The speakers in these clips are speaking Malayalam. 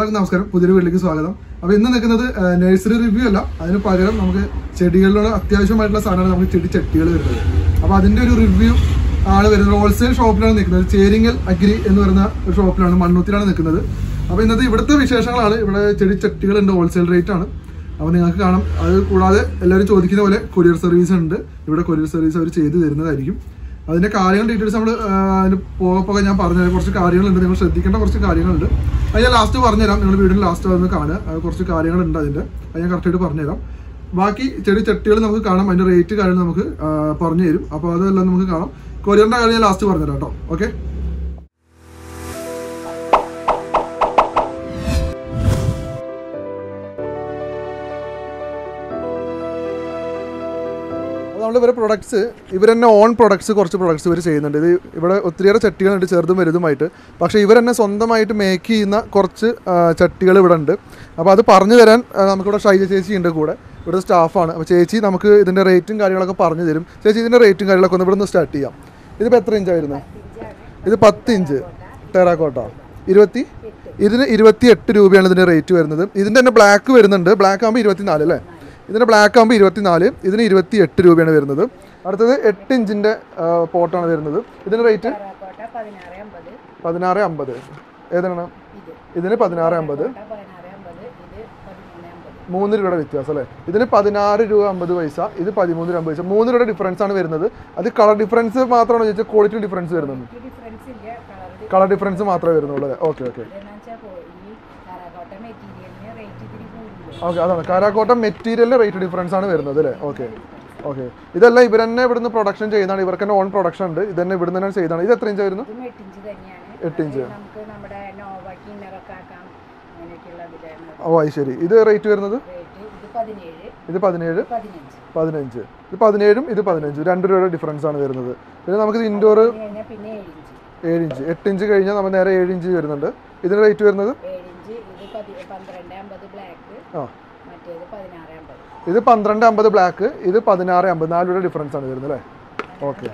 എല്ലാവർക്കും നമസ്കാരം പുതിയൊരു വീട്ടിലേക്ക് സ്വാഗതം അപ്പോൾ ഇന്ന് നിൽക്കുന്നത് നഴ്സറി റിവ്യൂ അല്ല അതിന് പകരം നമുക്ക് ചെടികളിലുള്ള അത്യാവശ്യമായിട്ടുള്ള സാധനമാണ് നമുക്ക് ചെടി ചട്ടികൾ വരുന്നത് അപ്പോൾ അതിന്റെ ഒരു റിവ്യൂ ആണ് വരുന്നത് ഹോൾസെയിൽ ഷോപ്പിലാണ് നിൽക്കുന്നത് ചേരിങ്ങൽ അഗ്രി എന്ന് പറയുന്ന ഒരു ഷോപ്പിലാണ് മണ്ണുത്തിലാണ് നിൽക്കുന്നത് അപ്പോൾ ഇന്നത്തെ ഇവിടുത്തെ വിശേഷങ്ങളാണ് ഇവിടെ ചെടി ചട്ടികളുണ്ട് ഹോൾസെയിൽ റേറ്റ് ആണ് അപ്പോൾ നിങ്ങൾക്ക് കാണാം അത് കൂടാതെ എല്ലാവരും ചോദിക്കുന്ന പോലെ കൊറിയർ സർവീസ് ഉണ്ട് ഇവിടെ കൊറിയർ സർവീസ് അവർ ചെയ്തു തരുന്നതായിരിക്കും അതിന്റെ കാര്യങ്ങൾ ഡീറ്റെയിൽസ് നമ്മൾ അതിന് പോകെ പോകെ ഞാൻ പറഞ്ഞുതരാം കുറച്ച് കാര്യങ്ങളുണ്ട് നിങ്ങൾ ശ്രദ്ധിക്കേണ്ട കുറച്ച് കാര്യങ്ങളുണ്ട് അത് ഞാൻ ലാസ്റ്റ് പറഞ്ഞുതരാം നിങ്ങൾ വീഡിയോ ലാസ്റ്റ് വന്ന് കാണുക അത് കുറച്ച് കാര്യങ്ങളുണ്ട് അതിന്റെ അത് ഞാൻ കറക്റ്റായിട്ട് പറഞ്ഞുതരാം ബാക്കി ചെടി ചട്ടികൾ നമുക്ക് കാണാം അതിന്റെ റേറ്റ് കാര്യങ്ങൾ നമുക്ക് ആ, പറഞ്ഞു തരും അപ്പോൾ അതെല്ലാം നമുക്ക് കാണാം കൊറിയറിന്റെ കാര്യം ഞാൻ ലാസ്റ്റ് പറഞ്ഞുതരാം കേട്ടോ ഓക്കെ നമ്മൾ ഇവരെ പ്രൊഡക്ട്സ് ഇവർ തന്നെ ഓൺ പ്രൊഡക്ട്സ് കുറച്ച് പ്രൊഡക്ട്സ് ഇവർ ചെയ്യുന്നുണ്ട് ഇത് ഇവിടെ ഒത്തിരിയേറെ ചട്ടികളുണ്ട് ചെറുതും വലുതുമായിട്ട് പക്ഷേ ഇവർ തന്നെ സ്വന്തമായിട്ട് മേക്ക് ചെയ്യുന്ന കുറച്ച് ചട്ടികൾ ഇവിടെ ഉണ്ട് അപ്പോൾ അത് പറഞ്ഞു തരാൻ ആ, നമുക്കിവിടെ ഷൈജ ചേച്ചി ഉണ്ട് കൂടെ ഇവിടെ സ്റ്റാഫാണ് അപ്പോൾ ചേച്ചി നമുക്ക് ഇതിൻ്റെ റേറ്റും കാര്യങ്ങളൊക്കെ പറഞ്ഞു തരും ചേച്ചി ഇതിൻ്റെ റേറ്റും കാര്യങ്ങളൊക്കെ ഒന്ന് ഇവിടെ നിന്ന് സ്റ്റാർട്ട് ചെയ്യാം ഇതിപ്പോൾ എത്ര ഇഞ്ചായിരുന്നു ഇത് പത്ത് ഇഞ്ച് ടെറാക്കോട്ട ഇരുപത്തി ഇതിന് ഇരുപത്തി എട്ട് രൂപയാണ് ഇതിൻ്റെ റേറ്റ് വരുന്നത് ഇതിൻ്റെ തന്നെ ബ്ലാക്ക് വരുന്നുണ്ട് ബ്ലാക്ക് ആകുമ്പോൾ ഇരുപത്തിനാല് അല്ലേ ഇതിൻ്റെ ബ്ലാക്ക് ആകുമ്പോൾ ഇരുപത്തിനാല് ഇതിന് ഇരുപത്തി എട്ട് രൂപയാണ് വരുന്നത് അടുത്തത് എട്ട് ഇഞ്ചിൻ്റെ പോട്ടാണ് വരുന്നത് ഇതിന് റേറ്റ് കോട്ട പതിനാറ് അമ്പത് പതിനാറ് അമ്പത് ഏതാണ് ഇത് ഇതിന് പതിനാറ് അമ്പത് കോട്ട പതിനാറ് അമ്പത് ഇത് പതിമൂന്ന് അമ്പത് മൂന്ന് രൂപയുടെ വ്യത്യാസം അല്ലേ ഇതിന് പതിനാറ് രൂപ അമ്പത് പൈസ ഇത് പതിമൂന്ന് രൂപ അമ്പത് പൈസ മൂന്ന് രൂപയുടെ ഡിഫറൻസ് ആണ് വരുന്നത് അത് കളർ ഡിഫറൻസ് മാത്രമാണോ ചോദിച്ചാൽ ക്വാളിറ്റി ഡിഫറൻസ് വരുന്നത് ഈ ഡിഫറൻസ് ഇല്ല കളറിൽ കളർ ഡിഫറൻസ് മാത്രമേ വരുന്നുള്ളൂ അല്ലേ ഓക്കെ ഓക്കെ ഇതെന്നു വെച്ചാൽ ഈ കറാക്കോട്ട മെറ്റീരിയലിന് റേറ്റ് ഇത്തിരി കൂടുതൽ ഓക്കെ അതാണ് കാരാക്കോട്ടം മെറ്റീരിയലിന്റെ റേറ്റ് ഡിഫറൻസ് ആണ് വരുന്നത് അല്ലേ ഓക്കെ ഓക്കെ ഇതെല്ലാം ഇവർ തന്നെ ഇവിടുന്ന് പ്രൊഡക്ഷൻ ചെയ്യുന്നതാണ് ഇവർക്ക് തന്നെ ഓൺ പ്രൊഡക്ഷൻ ഉണ്ട് ഇത് തന്നെ ഇവിടുന്ന് തന്നെ ചെയ്താണ് ഇത് എത്ര ഇഞ്ച് വരുന്നു ഇതും എട്ട് ഇഞ്ച് തന്നെയാണ് എട്ട് ഇഞ്ച്. അത് നമുക്ക് നമ്മുടെ നോവയ്ക്ക് ഇന്നറൊക്കെ ആക്കാം അങ്ങനെയൊക്കെയുള്ള ഇതിലാണ് ഓ അത് ശരി ഇത് റേറ്റ് വരുന്നത് റേറ്റ് ഇത് പതിനേഴ് ഇത് പതിനേഴ് പതിനഞ്ച് പതിനഞ്ച് ഇത് പതിനേഴും ഇത് പതിനഞ്ചും രണ്ട് രൂപയുടെ ഡിഫറൻസ് ആണ് വരുന്നത് പിന്നെ നമുക്ക് ഇൻഡോർ അത് കഴിഞ്ഞാൽ പിന്നെ ഏഴ് ഇഞ്ച് ഏഴ് ഇഞ്ച് എട്ട് ഇഞ്ച് കഴിഞ്ഞാൽ നമ്മൾ നേരെ ഏഴ് ഇഞ്ച് വരുന്നുണ്ട് ഇതിന് റേറ്റ് വരുന്നത് ഏഴ് ഇഞ്ച് ഇത് പതി പന്ത്രണ്ട് അമ്പത് ബ്ലാക്ക് ആ മറ്റേത് പതിനാറ് അമ്പത് ഇത് പന്ത്രണ്ട് അമ്പത് ബ്ലാക്ക് ഇത് പതിനാറ് അമ്പത് നാല് രൂപയുടെ ഡിഫറൻസ് ആണ് വരുന്നത് അല്ലേ ഓക്കെ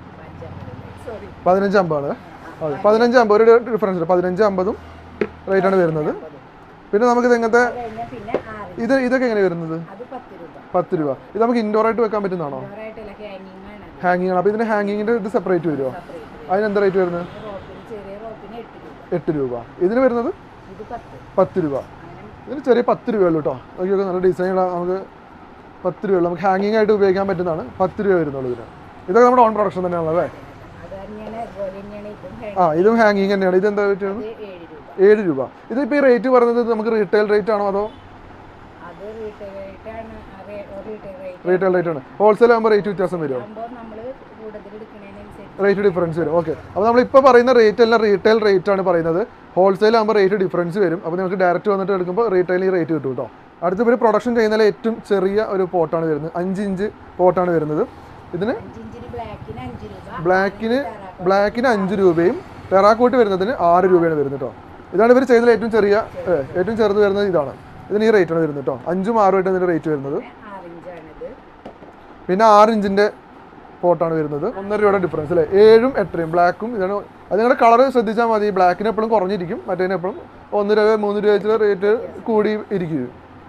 സോറി പതിനഞ്ച് അമ്പതാണ് ഓക്കെ പതിനഞ്ച് അമ്പത് ഒരു ഡിഫറൻസ് ഉണ്ട് പതിനഞ്ച് അമ്പതും റേറ്റ് ആണ് വരുന്നത് പിന്നെ നമുക്കിത് എങ്ങനത്തെ അത് കഴിഞ്ഞാൽ പിന്നെ ആറ് ഇത് ഇതൊക്കെ എങ്ങനെ വരുന്നത് അത് പത്ത് രൂപ പത്ത് രൂപ ഇത് നമുക്ക് ഇൻഡോർ ആയിട്ട് വെക്കാൻ പറ്റുന്നതാണോ ഇവരായിട്ടുള്ള ഹാങ്ങിങ് ആണ് അത് ഹാങ്ങിങ് ആണ് അപ്പോൾ ഇതിന് ഹാങ്ങിങ്ങിൻ്റെ ഇത് സെപ്പറേറ്റ് വരുമോ സെപ്പറേറ്റ് അതിന് എന്താ റേറ്റ് വരുന്നത് റോപ്പിന് ചെറിയ റോപ്പിന് എട്ട് എട്ട് രൂപ രൂപ ഇതിന് വരുന്നത് ഇത് പത്ത് പത്ത് രൂപ അങ്ങനെ ഇതിന് ചെറിയ പത്ത് രൂപയുള്ളൂ കേട്ടോ നോക്കിയൊക്കെ നല്ല ഡിസൈൻ നമുക്ക് പത്ത് രൂപയുള്ളൂ നമുക്ക് ഹാങ്ങിങ് ആയിട്ട് ഉപയോഗിക്കാൻ പറ്റുന്നതാണ് പത്ത് രൂപ വരുന്നുള്ളൂ ഇതിന് ഇതൊക്കെ നമ്മുടെ ഓൺ പ്രൊഡക്ഷൻ തന്നെയാണല്ലോ അല്ലേ അത് തന്നെയാണ് അതുപോലെ തന്നെയാണ് ഇപ്പം ആ ഇതും ഹാങ്ങിങ് തന്നെയാണ് ഇത് എന്താ റേറ്റ് അത് ഏഴ് രൂപ ഏഴ് രൂപ ഇതിപ്പോൾ ഈ റേറ്റ് പറയുന്നത് നമുക്ക് റീറ്റെയിൽ റേറ്റ് ആണോ അതോ അത് റീറ്റെയിൽ റേറ്റാണ് റീറ്റെയിൽ റേറ്റ് റീറ്റെയിൽ റേറ്റ് ആണ് ഹോൾസെയിൽ ആകുമ്പോൾ റേറ്റ് വ്യത്യാസം വരുമോ ആകുമ്പോൾ നമ്മൾ കൂടുതൽ എടുക്കുന്നതിനനുസരിച്ച് റേറ്റ് ഡിഫറൻസ് വരും ഓക്കെ അപ്പോൾ നമ്മൾ ഇപ്പോൾ പറയുന്ന റേറ്റ് എല്ലാം റീറ്റെയിൽ റേറ്റ് ആണ് പറയുന്നത് ഹോൾസെയിൽ ആകുമ്പോൾ റേറ്റ് ഡിഫറൻസ് വരും അപ്പോൾ നിങ്ങൾക്ക് ഡയറക്റ്റ് വന്നിട്ട് എടുക്കുമ്പോൾ റീറ്റെയിൽ ഈ റേറ്റ് കിട്ടും കേട്ടോ അടുത്ത ഇവർ പ്രൊഡക്ഷൻ ചെയ്യുന്നതിൽ ഏറ്റവും ചെറിയ ഒരു പോട്ടാണ് വരുന്നത് അഞ്ച് ഇഞ്ച് പോട്ടാണ് വരുന്നത് ഇതിന് അഞ്ച് ഇഞ്ചിന് ബ്ലാക്കിന് അഞ്ച് രൂപ ബ്ലാക്കിന് ബ്ലാക്കിന് അഞ്ച് രൂപയും ടെറാക്കോട്ട് വരുന്നതിന് ആറ് രൂപയാണ് വരുന്നത് കേട്ടോ ഇതാണ് ഇവർ ചെയ്തതിൽ ഏറ്റവും ചെറിയ ഏ, ഏറ്റവും ചെറുത് വരുന്നത് ഇതാണ് ഇതിന് ഈ റേറ്റാണ് വരുന്നത് കേട്ടോ അഞ്ചും ആറും ആയിട്ട് ഇതിൻ്റെ റേറ്റ് വരുന്നത് ആറ് ഇഞ്ചാണിത് പിന്നെ ആറ് ഇഞ്ചിന്റെ പോട്ടാണ് വരുന്നത് ഒന്നര രൂപയുടെ ഡിഫറൻസ് അല്ലേ ഏഴും എട്ടരയും ബ്ലാക്കും ഇതാണ് അത് നിങ്ങളുടെ കളർ ശ്രദ്ധിച്ചാൽ മതി ബ്ലാക്കിന് എപ്പോഴും കുറഞ്ഞിരിക്കും മറ്റേതിന് എപ്പോഴും ഒന്ന് രൂപ മൂന്ന് രൂപ വെച്ചുള്ള റേറ്റ് കൂടി ഇരിക്കും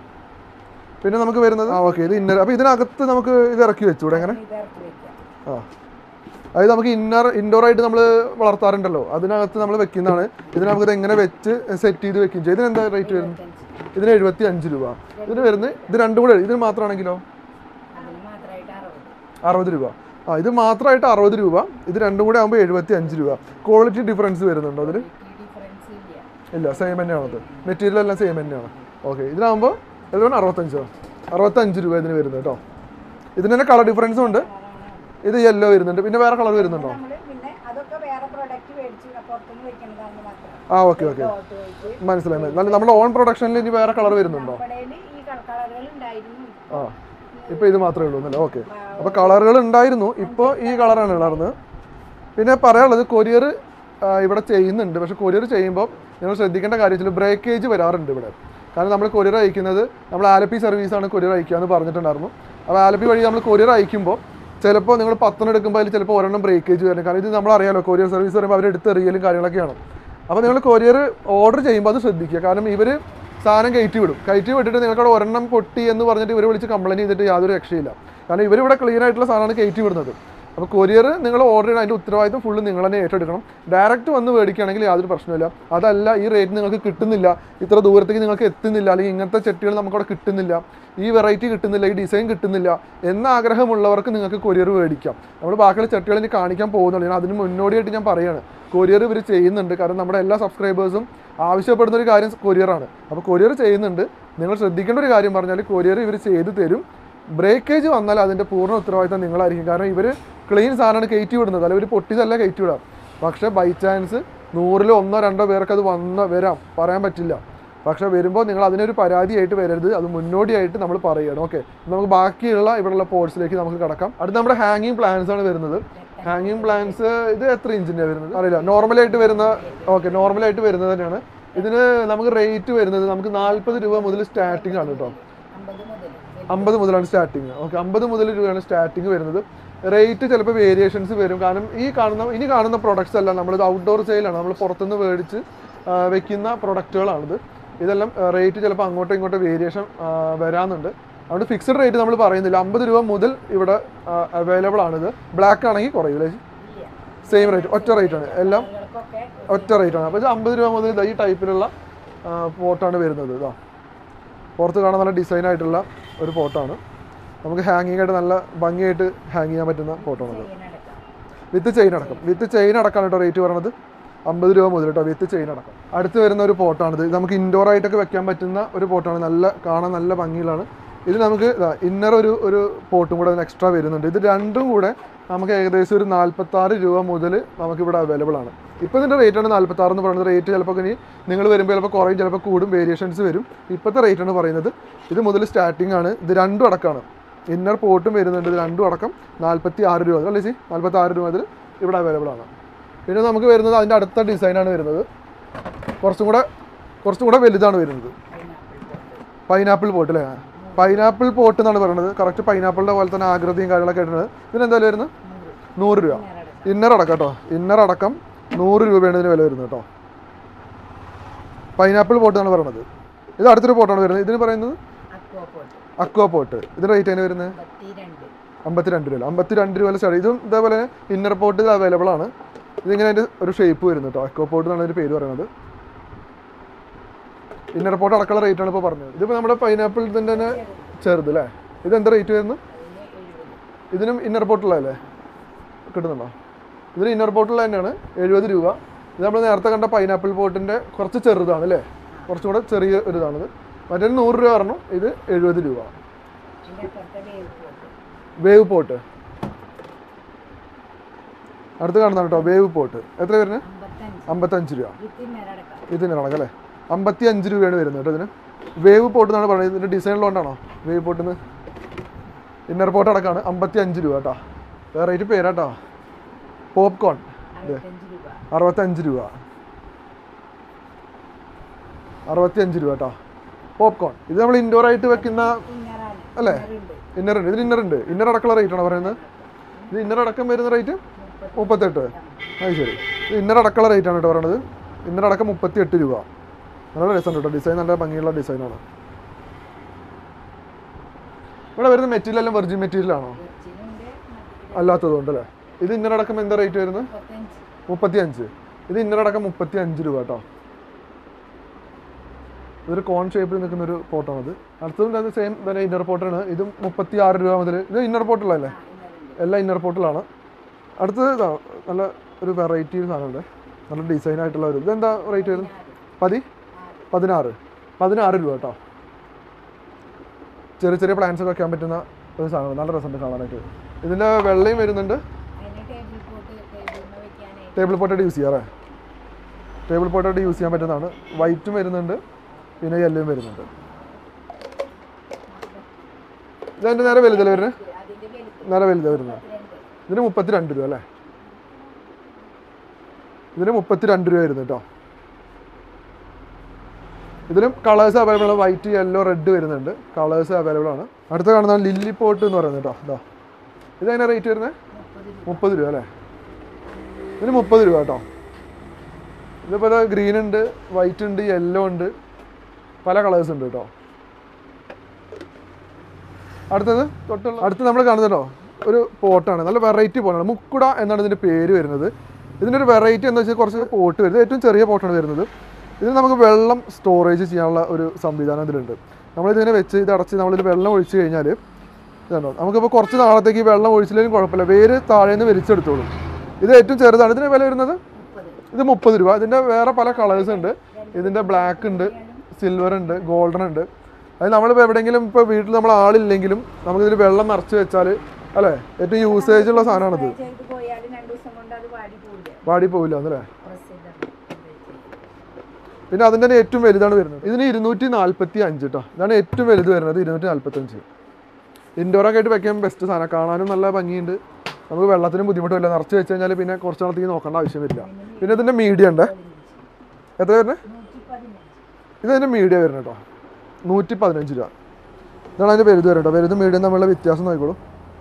പിന്നെ നമുക്ക് വരുന്നത് ആ ഓക്കെ ഇത് ഇന്നർ അപ്പോൾ ഇതിനകത്ത് നമുക്ക് ഇത് ഇറക്കി വെച്ചൂടെ എങ്ങനെ ഇത് ഇറക്കി വെക്കാം ആ അതായത് നമുക്ക് ഇന്നർ ഇൻഡോർ ആയിട്ട് നമ്മൾ വളർത്താറുണ്ടല്ലോ അതിനകത്ത് നമ്മൾ വെക്കുന്നതാണ് ഇതിന് നമുക്കിത് എങ്ങനെ വെച്ച് സെറ്റ് ചെയ്ത് വെക്കും ചെയ്യും ഇതിന് എന്താ റേറ്റ് വരുന്നത് ഇരുപത്തഞ്ച് ഇതിന് എഴുപത്തി അഞ്ച് രൂപ ഇതിന് വരുന്നത് ഇത് രണ്ടും കൂടെ ഇതിന് മാത്രമാണെങ്കിലോ അതിന് മാത്രമായിട്ട് അറുപത് അറുപത് രൂപ ആ ഇത് മാത്രമായിട്ട് അറുപത് രൂപ ഇത് രണ്ടും കൂടെ ആകുമ്പോൾ എഴുപത്തി അഞ്ച് രൂപ ക്വാളിറ്റി ഡിഫറൻസ് വരുന്നുണ്ടോ അതിൽ ഈ ഡിഫറൻസ് ഇല്ല ഇല്ല സെയിം തന്നെയാണ് അത് മെറ്റീരിയൽ എല്ലാം സെയിം തന്നെയാണ് ഓക്കെ ഇതിനാകുമ്പോൾ എത്രയാണ് അറുപത്തഞ്ചോ അറുപത്തഞ്ച് രൂപ ഇതിന് വരുന്നത് കേട്ടോ ഇതിന് തന്നെ കളർ ഡിഫറൻസും ഉണ്ട് ഇത് യെല്ലോ വരുന്നുണ്ട് പിന്നെ വേറെ കളർ വരുന്നുണ്ടോ നമ്മൾ പിന്നെ അതൊക്കെ വേറെ പ്രൊഡക്റ്റ് മേടിച്ച് പുറത്തുനിന്ന് വെക്കുന്നതാണെന്ന് മാത്രം ആ ഓക്കെ ഓക്കെ ഡോട്ട് വെച്ച് മനസ്സിലായി മനസ്സിലായി. നല്ല നമ്മുടെ ഓൺ പ്രൊഡക്ഷനിൽ ഇനി വേറെ കളർ വരുന്നുണ്ടോ കടയിൽ ഈ കളറുകൾ ഉണ്ടായിരുന്നു ആ ഇപ്പോൾ ഇത് മാത്രമേ ഉള്ളൂ എന്നല്ലേ ഓക്കെ അപ്പോൾ കളറുകൾ ഉണ്ടായിരുന്നു ഇപ്പോൾ ഈ കളറാണ് ഉള്ളത് പിന്നെ പറയാനുള്ളത് കൊറിയർ ഇവിടെ ചെയ്യുന്നുണ്ട് പക്ഷേ കൊറിയർ ചെയ്യുമ്പോൾ നിങ്ങൾ ശ്രദ്ധിക്കേണ്ട കാര്യം വെച്ചാൽ ബ്രേക്കേജ് വരാറുണ്ട് ഇവിടെ കാരണം നമ്മൾ കൊറിയർ അയക്കുന്നത് നമ്മൾ ആലപ്പി സർവീസാണ് കൊറിയർ അയക്കുക എന്ന് പറഞ്ഞിട്ടുണ്ടായിരുന്നു അപ്പോൾ ആലപ്പി വഴി നമ്മൾ കൊറിയർ അയക്കുമ്പോൾ ചിലപ്പോൾ നിങ്ങൾ പത്തെണ്ണം എടുക്കുമ്പോൾ അതിൽ ചിലപ്പോൾ ഒരെണ്ണം ബ്രേക്കേജ് വരണം കാരണം ഇത് നമ്മൾ അറിയാലോ കൊറിയർ സർവീസ് പറയുമ്പോൾ അവർ എടുത്ത് എറിയലും കാര്യങ്ങളൊക്കെയാണ് അപ്പോൾ നിങ്ങൾ കൊറിയർ ഓർഡർ ചെയ്യുമ്പോൾ അത് ശ്രദ്ധിക്കുക കാരണം ഇവർ സാധനം കയറ്റി വിടും കയറ്റി വിട്ടിട്ട് നിങ്ങൾക്കവിടെ ഒരെണ്ണം പൊട്ടി എന്ന് പറഞ്ഞിട്ട് ഇവർ വിളിച്ച് കംപ്ലയിൻറ്റ് ചെയ്തിട്ട് യാതൊരു രക്ഷയില്ല കാരണം ഇവരിവിടെ ക്ലിയർ ആയിട്ടുള്ള സാധനമാണ് കയറ്റി വിടുന്നത് അപ്പോൾ കൊറിയർ നിങ്ങൾ ഓർഡർ ചെയ്യണം അതിൻ്റെ ഉത്തരവാദിത്വം ഫുള്ള് നിങ്ങൾ തന്നെ ഏറ്റെടുക്കണം ഡയറക്റ്റ് വന്ന് മേടിക്കുകയാണെങ്കിൽ യാതൊരു പ്രശ്നമില്ല അതല്ല ഈ റേറ്റ് നിങ്ങൾക്ക് കിട്ടുന്നില്ല ഇത്ര ദൂരത്തേക്ക് നിങ്ങൾക്ക് എത്തുന്നില്ല അല്ലെങ്കിൽ ഇങ്ങനത്തെ ചെട്ടികൾ നമുക്കവിടെ കിട്ടുന്നില്ല ഈ വെറൈറ്റി കിട്ടുന്നില്ല ഈ ഡിസൈൻ കിട്ടുന്നില്ല എന്ന ആഗ്രഹമുള്ളവർക്ക് നിങ്ങൾക്ക് കൊറിയർ മേടിക്കാം നമ്മൾ ബാക്കിയുള്ള ചെട്ടികൾ ഇനി കാണിക്കാൻ പോകുന്നുള്ളൂ ഞാൻ അതിന് മുന്നോടിയായിട്ട് ഞാൻ പറയുകയാണ് കൊറിയർ ഇവർ ചെയ്യുന്നുണ്ട് കാരണം നമ്മുടെ എല്ലാ സബ്സ്ക്രൈബേഴ്സും ആവശ്യപ്പെടുന്ന ഒരു കാര്യം കൊറിയറാണ് അപ്പോൾ കൊറിയർ ചെയ്യുന്നുണ്ട് നിങ്ങൾ ശ്രദ്ധിക്കേണ്ട ഒരു കാര്യം പറഞ്ഞാൽ കൊറിയർ ഇവർ ചെയ്തു തരും ബ്രേക്കേജ് വന്നാൽ അതിൻ്റെ പൂർണ്ണ ഉത്തരവാദിത്തം നിങ്ങളായിരിക്കും കാരണം ഇവർ ക്ലീൻ സാധനമാണ് കയറ്റി വിടുന്നത് അല്ല ഇവർ പൊട്ടിയതല്ല കയറ്റി വിടാം പക്ഷേ ബൈ ചാൻസ് നൂറിൽ ഒന്നോ രണ്ടോ പേർക്ക് അത് വന്ന വരാം പറയാൻ പറ്റില്ല പക്ഷേ വരുമ്പോൾ നിങ്ങൾ അതിനൊരു പരാതിയായിട്ട് വരരുത് അത് മുന്നോടിയായിട്ട് നമ്മൾ പറയണം ഓക്കെ നമുക്ക് ബാക്കിയുള്ള ഇവിടെയുള്ള പോർട്സിലേക്ക് നമുക്ക് കിടക്കാം അടുത്ത നമ്മുടെ ഹാങ്ങിങ് പ്ലാൻസ് ആണ് വരുന്നത് ഹാങ്ങിങ് പ്ലാൻസ് ഇത് എത്ര ഇഞ്ചിൻ്റെ വരുന്നത് അറിയില്ല നോർമലായിട്ട് വരുന്ന ഓക്കെ നോർമലായിട്ട് വരുന്നത് തന്നെയാണ് ഇതിന് നമുക്ക് റേറ്റ് വരുന്നത് നമുക്ക് നാൽപ്പത് രൂപ മുതൽ സ്റ്റാർട്ടിംഗ് ആണ് കേട്ടോ അമ്പത് മുതൽ അമ്പത് മുതലാണ് സ്റ്റാർട്ടിങ് ഓക്കെ അമ്പത് മുതൽ രൂപയാണ് സ്റ്റാർട്ടിങ് വരുന്നത് റേറ്റ് ചിലപ്പോൾ വേരിയേഷൻസ് വരും കാരണം ഈ കാണുന്ന ഇനി കാണുന്ന പ്രൊഡക്ട്സ് എല്ലാം നമ്മളിത് ഔട്ട്ഡോർ സെയിലാണ് നമ്മൾ പുറത്തുനിന്ന് മേടിച്ച് ആ, വെക്കുന്ന പ്രൊഡക്റ്റുകളാണിത് ഇതെല്ലാം റേറ്റ് ചിലപ്പോൾ അങ്ങോട്ടും ഇങ്ങോട്ടും വേരിയേഷൻ വരാനുണ്ട് അതുകൊണ്ട് ഫിക്സഡ് റേറ്റ് നമ്മൾ പറയുന്നില്ല അമ്പത് രൂപ മുതൽ ഇവിടെ അവൈലബിൾ ആണിത് ബ്ലാക്ക് ആണെങ്കിൽ കുറയില്ലേ ഇല്ല സെയിം റേറ്റ് ഒറ്റ റേറ്റ് ആണ് എല്ലാം ആളുകൾക്കൊക്കെ ഒറ്റ റേറ്റ് ആണ് അപ്പോൾ ഇത് അമ്പത് രൂപ മുതൽ ഇതാ ഈ ടൈപ്പിലുള്ള പോട്ടാണ് വരുന്നത് ഇതാ പുറത്ത് കാണാൻ നല്ല ഡിസൈൻ ആയിട്ടുള്ള ഒരു പോട്ടാണ് നമുക്ക് ഹാങ്ങിങ് ആയിട്ട് നല്ല ഭംഗിയായിട്ട് ഹാങ് ചെയ്യാൻ പറ്റുന്ന പോട്ടാണത് ചെയ്യാനടക്കാം വിത്ത് ചെയിൻ അടക്കം വിത്ത് ചെയിൻ അടക്കമാണ് കേട്ടോ റേറ്റ് പറയുന്നത് അമ്പത് രൂപ മുതൽ കേട്ടോ വിത്ത് ചെയിൻ അടക്കം അടുത്ത് വരുന്ന ഒരു പോട്ടാണിത് ഇത് നമുക്ക് ഇൻഡോർ ആയിട്ടൊക്കെ വെക്കാൻ പറ്റുന്ന ഒരു പോട്ടാണ് നല്ല കാണാൻ നല്ല ഭംഗിയിലാണ് ഇത് നമുക്ക് ഇന്നർ ഒരു ഒരു പോട്ടും കൂടെ എക്സ്ട്രാ വരുന്നുണ്ട് ഇത് രണ്ടും കൂടെ നമുക്ക് ഏകദേശം ഒരു നാൽപ്പത്താറ് രൂപ മുതൽ നമുക്കിവിടെ അവൈലബിൾ ആണ് ഇപ്പോൾ ഇതിൻ്റെ റേറ്റാണ് നാൽപ്പത്താറ് എന്ന് പറയുന്നത് റേറ്റ് ചിലപ്പോൾ ഇനി നിങ്ങൾ വരുമ്പോൾ ചിലപ്പോൾ കുറയും ചിലപ്പോൾ കൂടും വേരിയേഷൻസ് വരും ഇപ്പോഴത്തെ റേറ്റാണ് പറയുന്നത് ഇത് മുതൽ സ്റ്റാർട്ടിംഗ് ആണ് ഇത് രണ്ടും അടക്കമാണ് ഇന്നർ പോട്ടും വരുന്നുണ്ട് ഇത് രണ്ടും അടക്കം നാൽപ്പത്തി ആറ് രൂപ അല്ലേ ചേച്ചി നാൽപ്പത്തി ആറ് രൂപ മുതൽ ഇവിടെ അവൈലബിൾ ആണ് പിന്നെ നമുക്ക് വരുന്നത് അതിൻ്റെ അടുത്ത ഡിസൈനാണ് വരുന്നത് കുറച്ചും കൂടെ കുറച്ചും കൂടെ വലുതാണ് വരുന്നത് പൈനാപ്പിൾ പൈനാപ്പിൾ പോട്ട് പോട്ട് അല്ലേ പൈനാപ്പിൾ പോട്ട് എന്നാണ് പറയുന്നത് കറക്റ്റ് പൈനാപ്പിളിൻ്റെ പോലെ തന്നെ ആകൃതിയും കാര്യങ്ങളൊക്കെ ആയിട്ടുണ്ട് ഇതിന് എന്തായാലും വരുന്നത് നൂറ് രൂപ നേരടക്കാം ഇന്നർ അടക്കം കേട്ടോ ഇന്നർ അടക്കം നൂറ് രൂപയാണ് ഇതിന് വില വരുന്നത് കേട്ടോ പൈനാപ്പിൾ പോട്ട് എന്നാണ് പറയുന്നത് ഇത് അടുത്തൊരു പോട്ടാണ് വരുന്നത് ഇതിന് പറയുന്നത് അക്വ പോട്ട് അക്വ പോട്ട് ഇതിന് റേറ്റ് അതിന് വരുന്നത് അമ്പത്തിരണ്ട് അമ്പത്തിരണ്ട് രൂപ അമ്പത്തിരണ്ട് രൂപ സ്റ്റാർട്ട് ഇതും ഇതേപോലെ ഇന്നർ പോട്ട് ഇത് അവൈലബിൾ ആണ് ഇതിങ്ങനെ അതിൻ്റെ ഒരു ഷേപ്പ് വരുന്നു കേട്ടോ അക്വ പോട്ട് എന്നാണ് അതിൻ്റെ പേര് പറയുന്നത് ഇന്നർ പോട്ട് അടക്കമുള്ള റേറ്റ് ആണ് ഇപ്പോൾ പറഞ്ഞത് ഇതിപ്പോൾ നമ്മുടെ പൈനാപ്പിൾ ഇതിൻ്റെ തന്നെ ചെറുത് അല്ലേ ഇത് എന്താ റേറ്റ് വരുന്നത് അതിന് എഴുപത് ഇതിനും ഇന്നർ പോട്ടുള്ളതല്ലേ കിട്ടുന്നുണ്ടോ ഇതിന് ഇന്നർ പോട്ടുള്ള തന്നെയാണ് എഴുപത് രൂപ ഇത് നമ്മൾ നേരത്തെ കണ്ട പൈനാപ്പിൾ പോട്ടിൻ്റെ കുറച്ച് ചെറുതാണ് അല്ലേ കുറച്ചും കൂടെ ചെറിയ ഒരു ഇതാണിത് മറ്റേ നൂറ് രൂപ പറഞ്ഞു ഇത് എഴുപത് രൂപ അതിൻ്റെ അപ്പുറത്തെ വേവ് പോട്ട് വേവ് പോട്ട് അടുത്ത് കാണുന്നതാണ് കേട്ടോ വേവ് പോട്ട് എത്ര വരുന്നത് അമ്പത്തഞ്ച് അമ്പത്തഞ്ച് രൂപ വിത്ത് നേരടക്കാം ഇതിന് കണക്ക് അല്ലേ അമ്പത്തി അഞ്ച് രൂപയാണ് വരുന്നത് കേട്ടോ ഇതിന് വേവ് പോട്ട് എന്നാണ് പറയുന്നത് ഇതിൻ്റെ ഡിസൈനിലുകൊണ്ടാണോ വേവ് പോട്ടിന്ന് ഇന്നർ പോട്ട് അടക്കമാണ് അമ്പത്തി അഞ്ച് രൂപ കേട്ടോ വേറെ റേറ്റ് പേരാട്ടോ പോപ്കോൺ അറുപത്തഞ്ച് രൂപ അറുപത്തഞ്ച് രൂപ അറുപത്തി അഞ്ച് രൂപ കേട്ടോ പോപ്കോൺ ഇത് നമ്മൾ ഇൻഡോർ ആയിട്ട് വെക്കുന്ന ഇന്നറാണ് അല്ലേ? ഇന്നറുണ്ട് ഇന്നർ ഉണ്ട് ഇതിന് ഇന്നർ ഉണ്ട് ഇന്നർ അടക്കമുള്ള റേറ്റ് ആണോ പറയുന്നത് ഇത് ഇന്നർ അടക്കം വരുന്ന റേറ്റ് മുപ്പത്തെട്ട് അത് ശരി ഇത് ഇന്നർ അടക്കമുള്ള റേറ്റ് ആണ് കേട്ടോ പറയുന്നത് ഇന്നർ അടക്കം മുപ്പത്തി എട്ട് രൂപ നല്ല രസമുണ്ട് കേട്ടോ ഡിസൈൻ നല്ല ഭംഗിയുള്ള ഡിസൈനാണ് ഇവിടെ വരുന്ന മെറ്റീരിയൽ എല്ലാം വെർജിൻ മെറ്റീരിയൽ ആണോ വെച്ചിനുണ്ട് അല്ലാത്തതുകൊണ്ട് അല്ലേ ഇത് ഇന്നർ അടക്കം എന്താ റേറ്റ് വരുന്നത് മുപ്പത്തഞ്ച് മുപ്പത്തി അഞ്ച് ഇത് ഇന്നർ അടക്കം മുപ്പത്തി അഞ്ച് രൂപ കേട്ടോ ഇതൊരു കോൺ ഷേപ്പിൽ നിൽക്കുന്ന ഒരു പോട്ടാണത് അടുത്തതും സെയിം തന്നെ ഇന്നർ പോട്ടാണ് ഇതും മുപ്പത്തി ആറ് രൂപ മുതൽ ഇത് ഇന്നർ പോട്ടുള്ളതല്ലേ ആ ഇന്നറുണ്ട് എല്ലാം ഇന്നർ പോർട്ടിലാണ് അടുത്തത് ഇതാ നല്ല ഒരു വെറൈറ്റി സാധനമുണ്ട് നല്ല ഡിസൈൻ ആയിട്ടുള്ള ഒരു ഇതെന്താ റേറ്റ് വരുന്നത് പതി പതിനാറ് പതിനാറ് രൂപ കേട്ടോ ചെറിയ ചെറിയ പ്ലാന്റ്സ് ഒക്കെ വെക്കാൻ പറ്റുന്ന ഒരു സാധനം നല്ല രസമുണ്ട് കാണാനായിട്ട് ഇതിൻ്റെ വെള്ളയും വരുന്നുണ്ട് അതിന് ടേബിൾ പോട്ട് ടേബിളിൽ വെക്കാനായിട്ട് ടേബിൾ പോട്ടായിട്ട് യൂസ് ചെയ്യാറേ ടേബിൾ പോട്ടായിട്ട് യൂസ് ചെയ്യാൻ പറ്റുന്നതാണ് വൈറ്റും വരുന്നുണ്ട് പിന്നെ യെല്ലോയും വരുന്നുണ്ട് ഇതെൻ്റെ നേരെ വലുതല്ലേ വരുന്നത് അതിൻ്റെ വലുത് നേരെ വലുതാണ് വരുന്നത് രണ്ട് ഇതിന് മുപ്പത്തിരണ്ട് രൂപ അല്ലേ ഇതിന് മുപ്പത്തിരണ്ട് രൂപ വരുന്നു കേട്ടോ ഇതിലും കളേഴ്സ് അവൈലബിൾ ആണ് വൈറ്റ് യെല്ലോ റെഡ് വരുന്നുണ്ട് കളേഴ്സ് അവൈലബിൾ ആണ് അടുത്ത കാണുന്നതാണ് ലില്ലി പോട്ട് എന്ന് പറയുന്നത് കേട്ടോ ഇതാ ഇതെങ്ങനെ റേറ്റ് വരുന്നത് മുപ്പത് രൂപ മുപ്പത് രൂപ അല്ലേ ഇതിന് മുപ്പത് രൂപ കേട്ടോ ഇതേപോലെ ഗ്രീൻ ഉണ്ട് വൈറ്റ് ഉണ്ട് യെല്ലോ ഉണ്ട് പല കളേഴ്സ് ഉണ്ട് കേട്ടോ അടുത്തത് തൊട്ടുള്ള അടുത്ത് നമ്മൾ കാണുന്നുണ്ടോ ഒരു പോട്ടാണ് നല്ല വെറൈറ്റി പോട്ടാണ് മുക്കുട എന്നാണ് ഇതിൻ്റെ പേര് വരുന്നത് ഇതിൻ്റെ ഒരു വെറൈറ്റി എന്ന് വെച്ചാൽ കുറച്ച് പോട്ട് വരുന്നത് ഏറ്റവും ചെറിയ പോട്ടാണ് വരുന്നത് ഇതിൽ നമുക്ക് വെള്ളം സ്റ്റോറേജ് ചെയ്യാനുള്ള ഒരു സംവിധാനം ഇതിലുണ്ട് നമ്മളിതിനെ വെച്ച് ഇത് അടച്ച് നമ്മളിത് വെള്ളം ഒഴിച്ച് കഴിഞ്ഞാൽ ഇതുണ്ടോ നമുക്കിപ്പോൾ കുറച്ച് നാളത്തേക്ക് ഈ വെള്ളം ഒഴിച്ചില്ലെങ്കിലും കുഴപ്പമില്ല വേര് താഴെ നിന്ന് വലിച്ചെടുത്തോളും ഇത് ഏറ്റവും ചെറുതാണ് ഇതിന് വില വരുന്നത് ഇത് മുപ്പത് രൂപ ഇതിൻ്റെ വേറെ പല കളേഴ്സ് ഉണ്ട് ഇതിൻ്റെ ബ്ലാക്ക് ഉണ്ട് സിൽവർ ഉണ്ട് ഗോൾഡൻ ഉണ്ട് അത് നമ്മളിപ്പോൾ എവിടെയെങ്കിലും ഇപ്പോൾ വീട്ടിൽ നമ്മൾ ആളില്ലെങ്കിലും നമുക്കിതിൽ വെള്ളം നിറച്ച് വെച്ചാൽ അല്ലേ ഏറ്റവും യൂസേജ് ഉള്ള സാധനമാണിത് ചെയ്ത് പോയാലും രണ്ടു ദിവസം കൊണ്ട് അത് വാടി പോവില്ല വാടി പോവില്ല എന്നല്ലേ പ്രസിദ്ധം പിന്നെ അതിൻ്റെ തന്നെ ഏറ്റവും വലുതാണ് വരുന്നത് ഇതിന് ഇരുന്നൂറ്റി നാൽപ്പത്തി അഞ്ച് കേട്ടോ ഇതാണ് ഏറ്റവും വലുത് വരുന്നത് ഇരുന്നൂറ്റി നാൽപ്പത്തഞ്ച് ഇൻഡോറൊക്കെ ആയിട്ട് വെക്കാൻ ബെസ്റ്റ് സാധനം കാണാനും നല്ല ഭംഗിയുണ്ട് നമുക്ക് വെള്ളത്തിനും ബുദ്ധിമുട്ടില്ല നിറച്ച് വെച്ച് കഴിഞ്ഞാൽ പിന്നെ കുറച്ച് നാളത്തേക്ക് നോക്കേണ്ട ആവശ്യം വരില്ല പിന്നെ ഇതിൻ്റെ മീഡിയ ഉണ്ട് എത്ര വരുന്നത് നൂറ്റി പതിനഞ്ച് ഇത് അതിൻ്റെ മീഡിയ വരുന്നത് കേട്ടോ നൂറ്റി പതിനഞ്ച് രൂപ ഇതാണ് അതിൻ്റെ വലുത് വരുന്നത് കേട്ടോ വലുതും മീഡിയം തമ്മിലുള്ള വ്യത്യാസം നോക്കിക്കോളൂ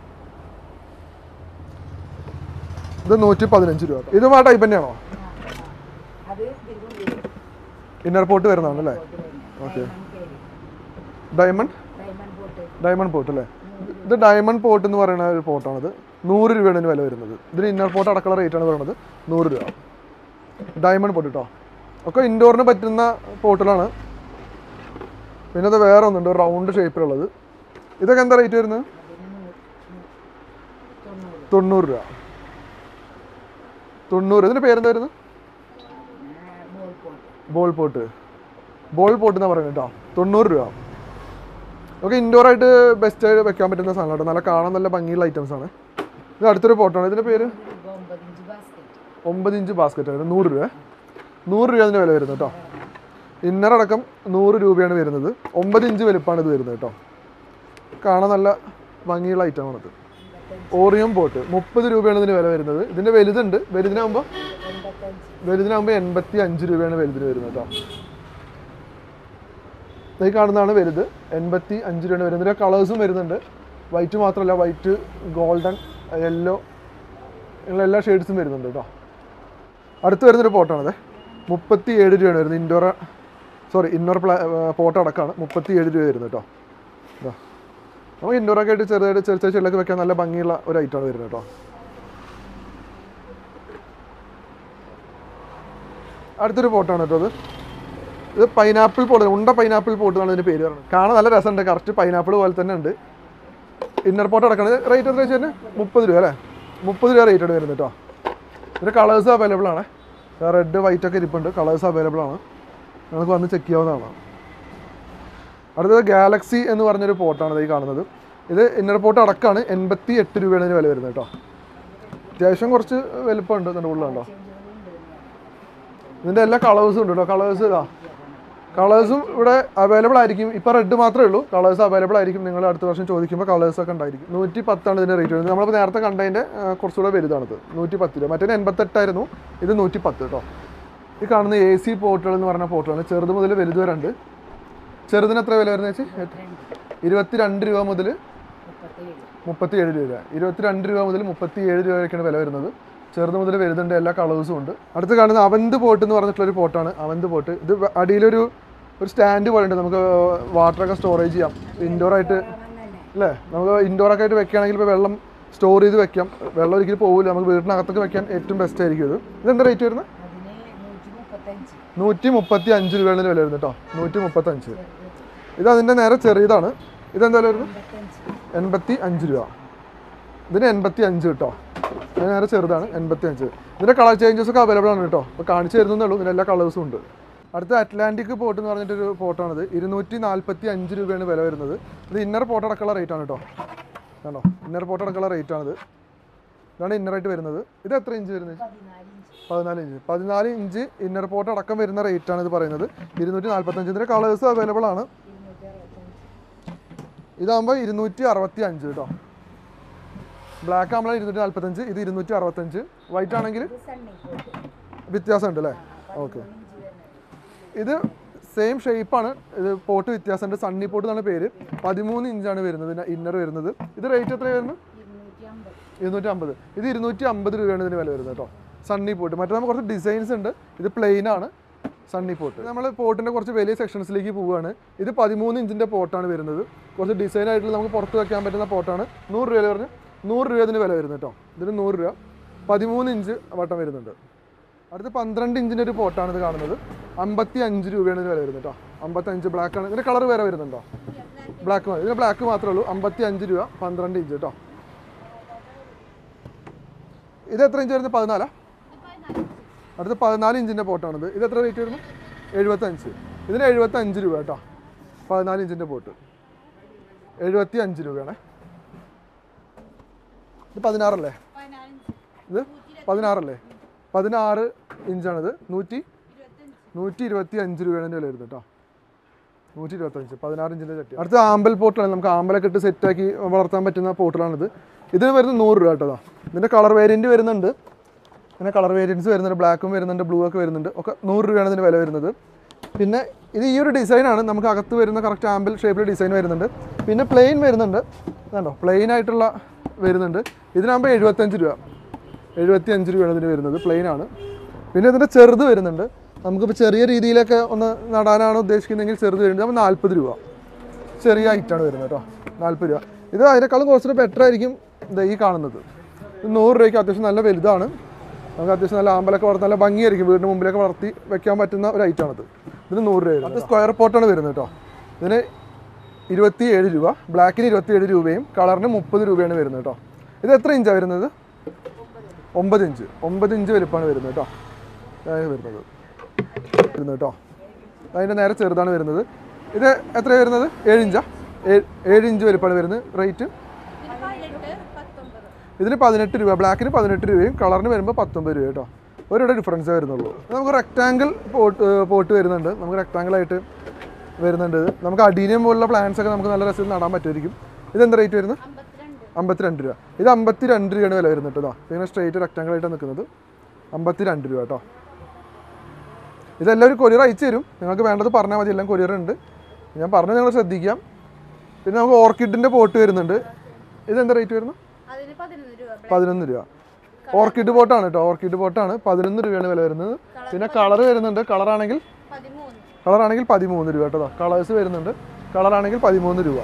ഇത് നൂറ്റി പതിനഞ്ച് രൂപ കേട്ടോ. ഇതും ആ ടൈപ്പ് തന്നെയാണോ അത് തിരുവനന്തപുരം ഇന്നർ പോട്ട് വരുന്നതാണ് അല്ലേ okay diamond diamond pot diamond pot അല്ലേ ഇത് ഡയമണ്ട് പോട്ട് എന്ന് പറയുന്ന ഒരു പോട്ടാണിത് നൂറ് രൂപയാണ് ഇതിന് വില വരുന്നത് ഇതിന് ഇന്നർ പോട്ട് അടക്കമുള്ള റേറ്റ് ആണ് പറയുന്നത് നൂറ് രൂപ ഡയമണ്ട് പോട്ട് കേട്ടോ ഒക്കെ ഇൻഡോറിന് പറ്റുന്ന പോട്ടുകളാണ് പിന്നെ അത് വേറെ ഒന്നുണ്ട് റൗണ്ട് ഷേപ്പിലുള്ളത് ഇതൊക്കെ എന്താ റേറ്റ് വരുന്നത് തൊണ്ണൂറ് രൂപ തൊണ്ണൂറ് ഇതിൻ്റെ പേരെന്താ വരുന്നത് ball pot ball pot ball pot എന്നാ പറയുന്നത് കേട്ടോ തൊണ്ണൂറ് രൂപ ഒക്കെ ഇൻഡോർ ആയിട്ട് ബെസ്റ്റ് ആയിട്ട് വെക്കാൻ പറ്റുന്ന സാധനം കേട്ടോ നല്ല കാണാൻ നല്ല ഭംഗിയുള്ള ഐറ്റംസ് ആണ് ഇത് അടുത്തൊരു പോട്ടാണ് ഇതിന്റെ പേര് രൂപ ഒമ്പതിഞ്ച് ബാസ്ക്കറ്റ് ഒമ്പത് ഇഞ്ച് ബാസ്ക്കറ്റ് ആയിരുന്നു നൂറ് രൂപ നൂറ് രൂപ അതിൻ്റെ വില വരുന്നത് കേട്ടോ ഇന്നർ അടക്കം നൂറ് രൂപയാണ് വരുന്നത് ഒമ്പത് ഇഞ്ച് വലുപ്പമാണ് ഇത് വരുന്നത് കേട്ടോ കാണാൻ നല്ല ഭംഗിയുള്ള ഐറ്റമാണിത് ഓറിയം പോട്ട് മുപ്പത് രൂപയാണ് ഇതിന് വില വരുന്നത് ഇതിൻ്റെ വലുതുണ്ട് വലുതിനാകുമ്പോൾ എൺപത്തഞ്ച് വലുതിനാകുമ്പോൾ എൺപത്തി അഞ്ച് രൂപയാണ് വലുതിന് വരുന്നത് കേട്ടോ ഈ കാണുന്നതാണ് വലുത് എൺപത്തി അഞ്ച് രൂപയാണ് വരുന്നത് ഇതിൻ്റെ കളേഴ്സും വരുന്നുണ്ട് വൈറ്റ് മാത്രമല്ല വൈറ്റ് ഗോൾഡൻ യെല്ലോ ഇങ്ങനെ എല്ലാ ഷെയ്ഡ്സും വരുന്നുണ്ട് കേട്ടോ അടുത്ത് വരുന്നൊരു പോട്ടാണത് മുപ്പത്തി ഏഴ് രൂപയാണ് വരുന്നത് ഇൻഡോർ സോറി ഇന്നോർ പ്ലാ പോട്ട് അടക്കമാണ് മുപ്പത്തി ഏഴ് രൂപ വരുന്നത് കേട്ടോ ഇതാ നമുക്ക് ഇൻഡോറൊക്കെ ആയിട്ട് ചെറുതായിട്ട് ചെറിയ ചെറിയ ചെടികളൊക്കെ വെക്കാൻ നല്ല ഭംഗിയുള്ള ഒരു ഐറ്റമാണ് വരുന്നത് കേട്ടോ അടുത്തൊരു പോട്ടാണ് കേട്ടോ അത് ഇത് പൈനാപ്പിൾ പോട്ട് ഉണ്ട പൈനാപ്പിൾ പോട്ട് എന്നാണ് ഇതിന് പേര് പറയുന്നത് കാണാൻ നല്ല രസമുണ്ട് കറക്റ്റ് പൈനാപ്പിൾ പോലെ തന്നെ ഉണ്ട് ഇന്നർ പോട്ട് അടക്കണത് റേറ്റ് എത്ര വെച്ചാൽ മുപ്പത് രൂപ അല്ലേ മുപ്പത് രൂപ റേറ്റ് ആണ് വരുന്നത് കേട്ടോ ഇതിൻ്റെ കളേഴ്സ് അവൈലബിൾ ആണ് റെഡ് വൈറ്റ് ഒക്കെ ഇരിപ്പുണ്ട് കളേഴ്സ് അവൈലബിൾ ആണ് നമുക്ക് വന്ന് ചെക്ക് ചെയ്യാവുന്നതാണ് അടുത്തത് ഗാലക്സി എന്ന് പറഞ്ഞൊരു പോട്ടാണ് ഈ കാണുന്നത് ഇത് ഇന്നർ പോട്ട് അടക്കമാണ് എൺപത്തി എട്ട് രൂപയാണ് ഇതിന് വില വരുന്നത് കേട്ടോ അത്യാവശ്യം കുറച്ച് വലുപ്പമുണ്ട് ഇതിൻ്റെ ഉള്ളിലുണ്ടോ ഇതിൻ്റെ എല്ലാ കളേഴ്സും ഉണ്ട് കേട്ടോ കളേഴ്സ് ഇതാ കളേഴ്സും ഇവിടെ അവൈലബിൾ ആയിരിക്കും ഇപ്പോൾ റെഡ് മാത്രമേ ഉള്ളൂ കളേഴ്സ് അവൈലബിൾ ആയിരിക്കും നിങ്ങൾ അടുത്ത വർഷം ചോദിക്കുമ്പോൾ കളേഴ്സ് ഒക്കെ ഉണ്ടായിരിക്കും നൂറ്റി പത്താണ് ഇതിൻ്റെ റേറ്റ് വരുന്നത് നമ്മളിപ്പോൾ നേരത്തെ കണ്ടതിൻ്റെ ആ, കുറച്ചുകൂടെ വലുതാണിത് നൂറ്റി പത്ത് രൂപ മറ്റേ എൺപത്തെട്ടായിരുന്നു ഇത് നൂറ്റി പത്ത് കേട്ടോ ഈ കാണുന്ന എ സി പോർട്ടുകൾ എന്ന് പറഞ്ഞ പോർട്ടുകളാണ് ചെറുത് മുതൽ വലുത് വരെ ഉണ്ട് ചെറുതിന് എത്ര വില വരുന്നത് വെച്ച് ഇരുപത്തി രണ്ട് രൂപ മുതൽ മുപ്പത്തേഴ് മുപ്പത്തി ഏഴ് രൂപ ഇരുപത്തിരണ്ട് രൂപ മുതൽ മുപ്പത്തി ഏഴ് രൂപയൊക്കെയാണ് വില വരുന്നത് ചെറുത് മുതൽ വലുതുണ്ട് എല്ലാ കളേഴ്സും ഉണ്ട് അടുത്ത് കാണുന്ന അവന്ത് പോട്ട് എന്ന് പറഞ്ഞിട്ടുള്ള ഒരു പോട്ടാണ് അവന്ത് പോട്ട് ഇത് വ- അടിയിലൊരു ഒരു സ്റ്റാൻഡ് പോലെ ഉണ്ട് നമുക്ക് വാട്ടറൊക്കെ സ്റ്റോറേജ് ചെയ്യാം ഇൻഡോർ ആയിട്ട് വന്നല്ലേ അല്ലേ നമുക്ക് ഇൻഡോർ ഒക്കെ ആയിട്ട് വെക്കുകയാണെങ്കിൽ ഇപ്പോൾ വെള്ളം സ്റ്റോർ ചെയ്ത് വെക്കാം വെള്ളം ഒരിക്കലും പോകില്ല നമുക്ക് വീട്ടിനകത്തൊക്കെ വെക്കാൻ ഏറ്റവും ബെസ്റ്റ് ആയിരിക്കും ഇത് ഇതെന്താ റേറ്റ് വരുന്നത് അതിന് നൂറ്റി മുപ്പത്തഞ്ച് നൂറ്റി മുപ്പത്തി അഞ്ച് രൂപയാണ് ഇതിന് വില വരുന്നത് കേട്ടോ നൂറ്റി മുപ്പത്തഞ്ച് ഇത് അതിൻ്റെ നേരെ ചെറിയതാണ് ഇതെന്താ വില വരുന്നത് എൺപത്തഞ്ച് എൺപത്തി അഞ്ച് രൂപ ഇതിന് എൺപത്തി അഞ്ച് കേട്ടോ ഇത് നേരെ ചെറുതാണ് എൺപത്തി അഞ്ച് ഇതിൻ്റെ കളർ ചേഞ്ചസ് ഒക്കെ അവൈലബിൾ ആണ് കേട്ടോ അപ്പോൾ കാണിച്ചു തരുന്നേ ഉള്ളൂ ഇതിന് എല്ലാ കളേഴ്സും ഉണ്ട് അടുത്ത അറ്റ്ലാന്റിക് പോട്ട് എന്ന് പറഞ്ഞിട്ടൊരു പോട്ടാണിത് ഇരുന്നൂറ്റി നാൽപ്പത്തി അഞ്ച് രൂപയാണ് വില വരുന്നത് ഇത് ഇന്നർ പോട്ട് അടക്കമുള്ള റേറ്റ് ആണ് കേട്ടോ കണ്ടോ ഇന്നർ പോട്ട് അടക്കമുള്ള റേറ്റ് ആണിത് ഇതാണ് ഇന്നറായിട്ട് വരുന്നത് ഇത് എത്ര ഇഞ്ച് വരുന്നത് പതിനാല് ഇഞ്ച് പതിനാല് ഇഞ്ച് പതിനാല് ഇഞ്ച് ഇന്നർ പോട്ട് അടക്കം വരുന്ന റേറ്റ് ആണ് ഇത് പറയുന്നത് ഇരുന്നൂറ്റി നാൽപ്പത്തഞ്ച് ഇതിൻ്റെ കളേഴ്സ് അവൈലബിൾ ആണ് ഇരുന്നൂറ്റി അറുപത്തഞ്ച് ഇതാകുമ്പോൾ ഇരുന്നൂറ്റി അറുപത്തി അഞ്ച് കേട്ടോ ബ്ലാക്ക് ആകുമ്പോൾ ഇരുന്നൂറ്റി നാൽപ്പത്തഞ്ച് ഇത് ഇരുന്നൂറ്റി അറുപത്തഞ്ച് വൈറ്റ് ആണെങ്കിൽ ഇത് സണ്ണി പോട്ട് വ്യത്യാസം ഉണ്ട് അല്ലേ ഓക്കെ ഇഞ്ച് വരുന്നത് ഇത് സെയിം ഷേപ്പാണ് ഇത് പോട്ട് വ്യത്യാസമുണ്ട് സണ്ണി പോട്ട് എന്നാണ് പേര് പതിമൂന്ന് ഇഞ്ചാണ് വരുന്നത് ഇന്നർ വരുന്നത് ഇത് റേറ്റ് എത്രയാണ് വരുന്നത് ഇരുന്നൂറ്റി അമ്പത് ഇരുന്നൂറ്റി അമ്പത് ഇത് ഇരുന്നൂറ്റി അമ്പത് രൂപയാണ് ഇതിന് വില വരുന്നത് കേട്ടോ സണ്ണി പോട്ട് മറ്റേ നമുക്ക് കുറച്ച് ഡിസൈൻസ് ഉണ്ട് ഇത് പ്ലെയിൻ ആണ് സണ്ണി പോട്ട് നമ്മൾ പോട്ടിൻ്റെ കുറച്ച് വലിയ സെക്ഷൻസിലേക്ക് പോവുകയാണ് ഇത് പതിമൂന്ന് ഇഞ്ചിൻ്റെ പോട്ടാണ് വരുന്നത് കുറച്ച് ഡിസൈൻ ആയിട്ടുള്ള നമുക്ക് പുറത്ത് വെക്കാൻ പറ്റുന്ന പോട്ടാണ് നൂറ് രൂപ പറഞ്ഞ് നൂറ് രൂപ ഇതിന് വില വരുന്നത് കേട്ടോ ഇതിന് നൂറ് രൂപ പതിമൂന്ന് ഇഞ്ച് വട്ടം വരുന്നുണ്ട് അടുത്ത് പന്ത്രണ്ട് ഇഞ്ചിൻ്റെ ഒരു പോട്ടാണ് ഇത് കാണുന്നത് അമ്പത്തി അഞ്ച് രൂപയാണ് ഇതിന് വില വരുന്നത് കേട്ടോ അമ്പത്തഞ്ച് ബ്ലാക്ക് ആണ് ഇതിൻ്റെ കളർ വേറെ വരുന്നുണ്ടോ ബ്ലാക്ക് മതി ഇതിന് ബ്ലാക്ക് മാത്രമേ ഉള്ളൂ അമ്പത്തി അഞ്ച് രൂപ പന്ത്രണ്ട് ഇഞ്ച് കേട്ടോ ഇത് എത്ര ഇഞ്ച് വരുന്നത് പതിനാലാ അടുത്ത പതിനാല് ഇഞ്ചിൻ്റെ പോട്ടാണിത് ഇത് എത്ര റേറ്റ് വരുന്നു എഴുപത്തഞ്ച് ഇതിന് എഴുപത്തഞ്ച് രൂപ കേട്ടോ പതിനാല് ഇഞ്ചിൻ്റെ പോട്ട് എഴുപത്തി അഞ്ച് രൂപയാണേ ഇത് പതിനാറല്ലേ ഇത് പതിനാറല്ലേ പതിനാറ് ഇഞ്ചാണിത് നൂറ്റി നൂറ്റി ഇരുപത്തി അഞ്ച് രൂപയാണ് ഇതിൻ്റെ വില വരുന്നത് കേട്ടോ നൂറ്റി ഇരുപത്തഞ്ച് പതിനാറ് ഇഞ്ചിൻ്റെ ചട്ടി അടുത്ത ആമ്പൽ പോട്ടിലാണ് നമുക്ക് ആമ്പലൊക്കെ ഇട്ട് സെറ്റാക്കി വളർത്താൻ പറ്റുന്ന പോട്ടിലാണിത് ഇതിന് വരുന്നത് നൂറ് രൂപ കേട്ടോ ഇതിൻ്റെ കളർ വേരിയൻറ്റ് വരുന്നുണ്ട് പിന്നെ കളർ വേരിയൻസ് വരുന്നുണ്ട് ബ്ലാക്കും വരുന്നുണ്ട് ബ്ലൂ ഒക്കെ വരുന്നുണ്ട് ഒക്കെ നൂറ് രൂപയാണ് ഇതിന് വില വരുന്നത് പിന്നെ ഇത് ഈ ഒരു ഡിസൈനാണ് നമുക്ക് അകത്ത് വരുന്ന കറക്റ്റ് ആമ്പിൾ ഷേപ്പിൽ ഡിസൈൻ വരുന്നുണ്ട് പിന്നെ പ്ലെയിൻ വരുന്നുണ്ട് കണ്ടോ പ്ലെയിൻ ആയിട്ടുള്ള വരുന്നുണ്ട് ഇതിനാകുമ്പോൾ എഴുപത്തഞ്ച് രൂപ എഴുപത്തി അഞ്ച് രൂപയാണ് ഇതിന് വരുന്നത് പ്ലെയിൻ ആണ് പിന്നെ ഇതിൻ്റെ ചെറുത് വരുന്നുണ്ട് നമുക്കിപ്പോൾ ചെറിയ രീതിയിലൊക്കെ ഒന്ന് നടാനാണ് ഉദ്ദേശിക്കുന്നതെങ്കിൽ ചെറുത് വരുന്നത് അപ്പോൾ നാൽപ്പത് രൂപ ചെറിയ ഹൈറ്റാണ് വരുന്നത് കേട്ടോ നാൽപ്പത് രൂപ ഇത് അതിനേക്കാളും കുറച്ചുകൂടി ബെറ്റർ ആയിരിക്കും ഇത് ഈ കാണുന്നത് ഇത് നൂറ് രൂപയ്ക്ക് അത്യാവശ്യം നല്ല വലുതാണ് നമുക്ക് അത്യാവശ്യം നല്ല ആമ്പലൊക്കെ വളർത്തി നല്ല ഭംഗിയായിരിക്കും വീടിന് മുമ്പിലൊക്കെ വളർത്തി വെക്കാൻ പറ്റുന്ന ഒരു ഐറ്റാണിത് ഇതിന് നൂറ് രൂപ അത് സ്ക്വയർ പോട്ടാണ് വരുന്നത് കേട്ടോ ഇതിന് ഇരുപത്തി ഏഴ് രൂപ ബ്ലാക്കിന് ഇരുപത്തി ഏഴ് രൂപയും കളറിന് മുപ്പത് രൂപയാണ് വരുന്നത് കേട്ടോ ഇത് എത്ര ഇഞ്ചാണ് വരുന്നത് ഒമ്പത് ഇഞ്ച് ഒമ്പത് ഇഞ്ച് വലുപ്പമാണ് വരുന്നത് കേട്ടോ അതാണ് വരുന്നത് വരുന്നത് കേട്ടോ അതിൻ്റെ നേരെ ചെറുതാണ് വരുന്നത് ഇത് എത്രയാണ് വരുന്നത് ഏഴ് ഇഞ്ചാ ഏഴ് ഏഴ് ഇഞ്ച് വലുപ്പമാണ് വരുന്നത് റേറ്റ് ഇതിന് പതിനെട്ട് രൂപ ബ്ലാക്കിന് പതിനെട്ട് രൂപയും കളറിന് വരുമ്പോൾ പത്തൊമ്പത് രൂപ കേട്ടോ ഒരിവിടെ ഡിഫറൻസേ വരുന്നുള്ളൂ നമുക്ക് റെക്റ്റാങ്കിൾ പോട്ട് പോട്ട് വരുന്നുണ്ട് നമുക്ക് rectangle ആയിട്ട് വരുന്നുണ്ട് ഇത്. നമുക്ക് അഡീനിയം പോലുള്ള പ്ലാന്റ്സ് ഒക്കെ നമുക്ക് നല്ല രസത്തിൽ നടാൻ പറ്റുമായിരിക്കും ഇത് എന്താ റേറ്റ് വരുന്നത് അമ്പത്തിരണ്ട് രൂപ ഇത് അമ്പത്തി രണ്ട് രൂപയാണ് വില വരുന്നത് കേട്ടോ ഇങ്ങനെ സ്ട്രേറ്റ് റെക്റ്റാങ്കിൾ ആയിട്ടാണ് നിൽക്കുന്നത് അമ്പത്തി രണ്ട് രൂപ കേട്ടോ ഇതെല്ലാം ഒരു കൊറിയർ അയച്ചു തരും നിങ്ങൾക്ക് വേണ്ടത് പറഞ്ഞാൽ മതി എല്ലാം കൊറിയർ ഉണ്ട് ഞാൻ പറഞ്ഞത് നിങ്ങൾ ശ്രദ്ധിക്കാം പിന്നെ നമുക്ക് ഓർക്കിഡിൻ്റെ പോട്ട് വരുന്നുണ്ട് ഇതെന്താ റേറ്റ് വരുന്നത് അതിന് പതിനൊന്ന് രൂപ പതിനൊന്ന് രൂപ ഓർക്കിഡ് പോട്ടാണ് കേട്ടോ ഓർക്കിഡ് പോട്ടാണ് പതിനൊന്ന് രൂപയാണ് വില വരുന്നത് പിന്നെ കളർ വരുന്നുണ്ട് കളറാണെങ്കിൽ പതിമൂന്ന് കളറാണെങ്കിൽ പതിമൂന്ന് രൂപ കേട്ടോ കളേഴ്സ് വരുന്നുണ്ട് കളറാണെങ്കിൽ പതിമൂന്ന് രൂപ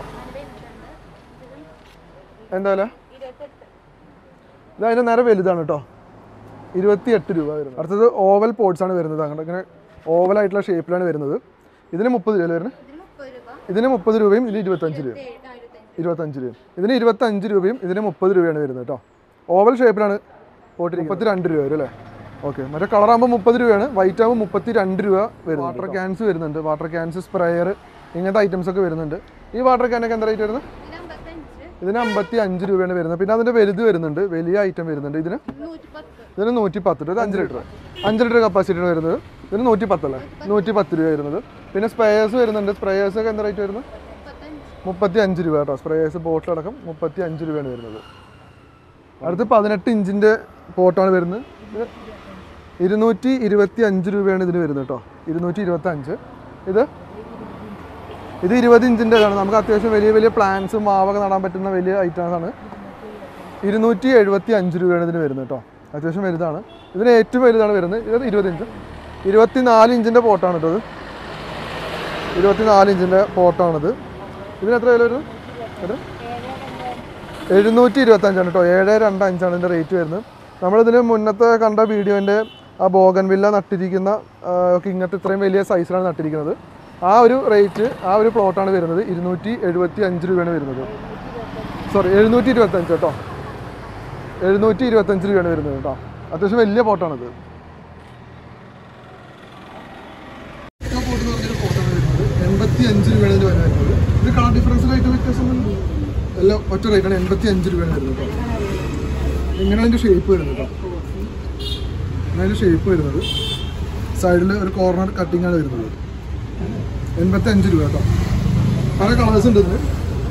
എന്താ വില ഇരുപത്തെട്ട് ഇത് അതിൻ്റെ നേരെ വലുതാണ് കേട്ടോ ഇരുപത്തിയെട്ട് രൂപ വരുന്നത് അടുത്തത് ഓവൽ പോട്ട്സ് ആണ് വരുന്നത് അങ്ങനെ ഇങ്ങനെ ഓവലായിട്ടുള്ള ഷേപ്പിലാണ് വരുന്നത് ഇതിന് മുപ്പത് രൂപ വരുന്നത് ഇതിന് മുപ്പത് രൂപ ഇതിന് മുപ്പത് രൂപയും ഇതിന് ഇരുപത്തഞ്ച് രൂപയും ഏഴ് ആ, ഇരുപത്തഞ്ച് ഇരുപത്തഞ്ച് രൂപയും ഇതിന് ഇരുപത്തഞ്ച് രൂപയും ഇതിന് മുപ്പത് രൂപയാണ് വരുന്നത് കേട്ടോ ഓവൽ ഷേപ്പിലാണ് പോട്ടി മുപ്പത്തി രണ്ട് രൂപ വരും അല്ലേ ഓക്കെ മറ്റേ കളറാകുമ്പോൾ മുപ്പത് രൂപയാണ് വൈറ്റ് ആകുമ്പോൾ മുപ്പത്തി രണ്ട് രൂപ വരും വാട്ടർ ക്യാൻസ് വരുന്നുണ്ട് വാട്ടർ ക്യാൻസ് സ്പ്രേയർ ഇങ്ങനത്തെ ഐറ്റംസ് ഒക്കെ വരുന്നുണ്ട് ഈ വാട്ടർ ക്യാനൊക്കെ എന്താ റേറ്റ് വരുന്നത് ഇതിന് അമ്പത്തഞ്ച് ഇതിന് അമ്പത്തി അഞ്ച് രൂപയാണ് വരുന്നത് പിന്നെ അതിൻ്റെ വലുത് വരുന്നുണ്ട് വലിയ ഐറ്റം വരുന്നുണ്ട് ഇതിന് നൂറ്റി പത്ത് ഇതിന് നൂറ്റി പത്ത് രൂപ ഇത് അഞ്ച് ലിറ്റർ അഞ്ച് ലിറ്റർ കപ്പാസിറ്റിയാണ് വരുന്നത് ഇതിന് നൂറ്റി പത്തല്ലേ നൂറ്റി പത്ത് രൂപ വരുന്നത് പിന്നെ സ്പ്രേയേഴ്സ് വരുന്നുണ്ട് സ്പ്രേയേഴ്സ് ഒക്കെ എന്താ റേറ്റ് വരുന്നത് മുപ്പത്തഞ്ച് മുപ്പത്തി അഞ്ച് രൂപ കേട്ടോ സ്പ്രേയേഴ്സ് ബോട്ടിലടക്കം മുപ്പത്തി അഞ്ച് രൂപയാണ് വരുന്നത് അടുത്ത് പതിനെട്ട് ഇഞ്ചിൻ്റെ പോട്ടാണ് വരുന്നത് ഇത് ഇരുന്നൂറ്റി ഇരുപത്തി അഞ്ച് രൂപയാണ് ഇതിന് വരുന്നത് കേട്ടോ ഇരുന്നൂറ്റി ഇരുപത്തി അഞ്ച് ഇത് ഇത് ഇരുപത് ഇഞ്ചിൻ്റെ ഇതാണ് നമുക്ക് അത്യാവശ്യം വലിയ വലിയ പ്ലാന്റ്സ് മാവൊക്കെ നടാൻ പറ്റുന്ന വലിയ ഐറ്റംസ് ആണ് ഇരുന്നൂറ്റി എഴുപത്തി അഞ്ച് രൂപയാണ് ഇതിന് വരുന്നത് കേട്ടോ അത്യാവശ്യം വലുതാണ് ഇതിന് ഏറ്റവും വലുതാണ് വരുന്നത് ഇത് ഇരുപത് ഇഞ്ച് ഇരുപത്തി നാല് ഇഞ്ചിൻ്റെ പോട്ടാണ് കേട്ടോ ഇത് ഇരുപത്തി നാല് ഇഞ്ചിൻ്റെ പോട്ടാണിത് ഇതിന് എത്ര വില വരുന്നത് എത്ര എഴുന്നൂറ്റി ഇരുപത്തഞ്ചാണ് കേട്ടോ ഏഴ് രണ്ട് അഞ്ചാണ് ഇതിൻ്റെ റേറ്റ് വരുന്നത് നമ്മളിതിന് മുന്നത്തെ കണ്ട വീഡിയോൻ്റെ ആ ബോഗൻവില്ല നട്ടിരിക്കുന്ന ആ, ഒക്കെ ഇങ്ങനത്തെ ഇത്രയും വലിയ സൈസിലാണ് നട്ടിരിക്കുന്നത് ആ ഒരു റേറ്റ് ആ ഒരു പ്ലോട്ടാണ് വരുന്നത് ഇരുന്നൂറ്റി എഴുപത്തി അഞ്ച് രൂപയാണ് വരുന്നത് സോറി എഴുന്നൂറ്റി ഇരുപത്തഞ്ച് കേട്ടോ എഴുന്നൂറ്റി ഇരുപത്തഞ്ച് രൂപയാണ് വരുന്നത് കേട്ടോ അത്യാവശ്യം വലിയ പോട്ടാണിത് എൺപത്തി അഞ്ച് രൂപയാണ് ഇതിന് വില വരുന്നത് ഇത് കളർ ഡിഫറൻസിലായിട്ട് വ്യത്യാസം എല്ലാം ഒറ്റ റേറ്റാണ് എൺപത്തി അഞ്ച് രൂപയാണ് വരുന്നത് കേട്ടോ ഇങ്ങനെയാണ് അതിൻ്റെ ഷേപ്പ് വരുന്നത് കേട്ടോ ഇങ്ങനെ അതിൻ്റെ ഷേപ്പ് വരുന്നത് സൈഡിൽ ഒരു കോർണർ കട്ടിംഗ് ആണ് വരുന്നത് എൺപത്തി അഞ്ച് രൂപ കേട്ടോ പല കളേഴ്സ് ഉണ്ട് ഇതിന്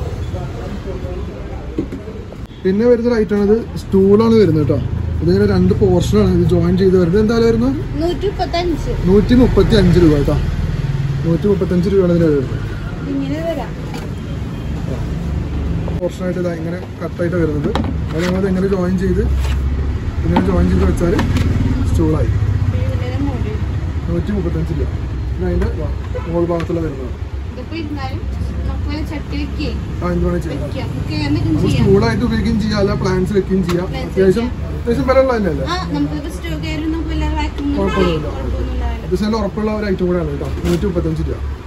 പിന്നെ വരുന്നൊരു ഐറ്റമാണ് ഇത് സ്റ്റൂളാണ് വരുന്നത് കേട്ടോ ഇതിങ്ങനെ രണ്ട് പോർഷനാണ് ഇത് ജോയിൻ ചെയ്ത് വരുന്നത് എന്തായാലും വരുന്നത് നൂറ്റി മുപ്പത്തഞ്ച് നൂറ്റി മുപ്പത്തി അഞ്ച് രൂപ കേട്ടോ നൂറ്റി മുപ്പത്തഞ്ച് രൂപയാണ് ഇതിന് വരുന്നത് ഇങ്ങനെ വരാം പോർഷനായിട്ട് ഇതാ ഇങ്ങനെ കട്ടായിട്ട് വരുന്നത് അത് നമ്മളത് ഇങ്ങനെ ജോയിൻ ചെയ്ത് ഇങ്ങനെ ജോയിൻ ചെയ്ത് വെച്ചാൽ സ്റ്റൂളായി ഇതിന്റെ മൂടി നൂറ്റി മുപ്പത്തഞ്ച് രൂപ പിന്നെ അതിന്റെ മോൾ ഭാഗത്തുള്ള വരുന്നത് ഇതിപ്പോ ഇരുന്നാലും നമുക്ക് വല്ല ചട്ടി വെക്കേ ആ എന്ത് വേണേൽ ചെയ്യാം വെക്കാം നമുക്ക് എന്തെങ്കിലും നമുക്ക് ചെയ്യാം സ്റ്റൂളായിട്ട് ഉപയോഗിക്കുകയും ചെയ്യാം അല്ല പ്ലാന്റ്സ് വെക്കുകയും ചെയ്യാം Plants അത്യാവശ്യം അത്യാവശ്യം വിലയുള്ള തന്നെയല്ലേ ആ നമുക്ക് സ്റ്റോക്ക് ആയാലും നമുക്ക് വല്ല റാക്കൊന്നും കുഴപ്പമൊന്നുമില്ല. കുഴപ്പമൊന്നും ഉണ്ടാവില്ല അത്യാവശ്യം നല്ല ഉറപ്പുള്ള ഒരു ഐറ്റം കൂടെയാണ് കേട്ടോ നൂറ്റി മുപ്പത്തഞ്ച് രൂപ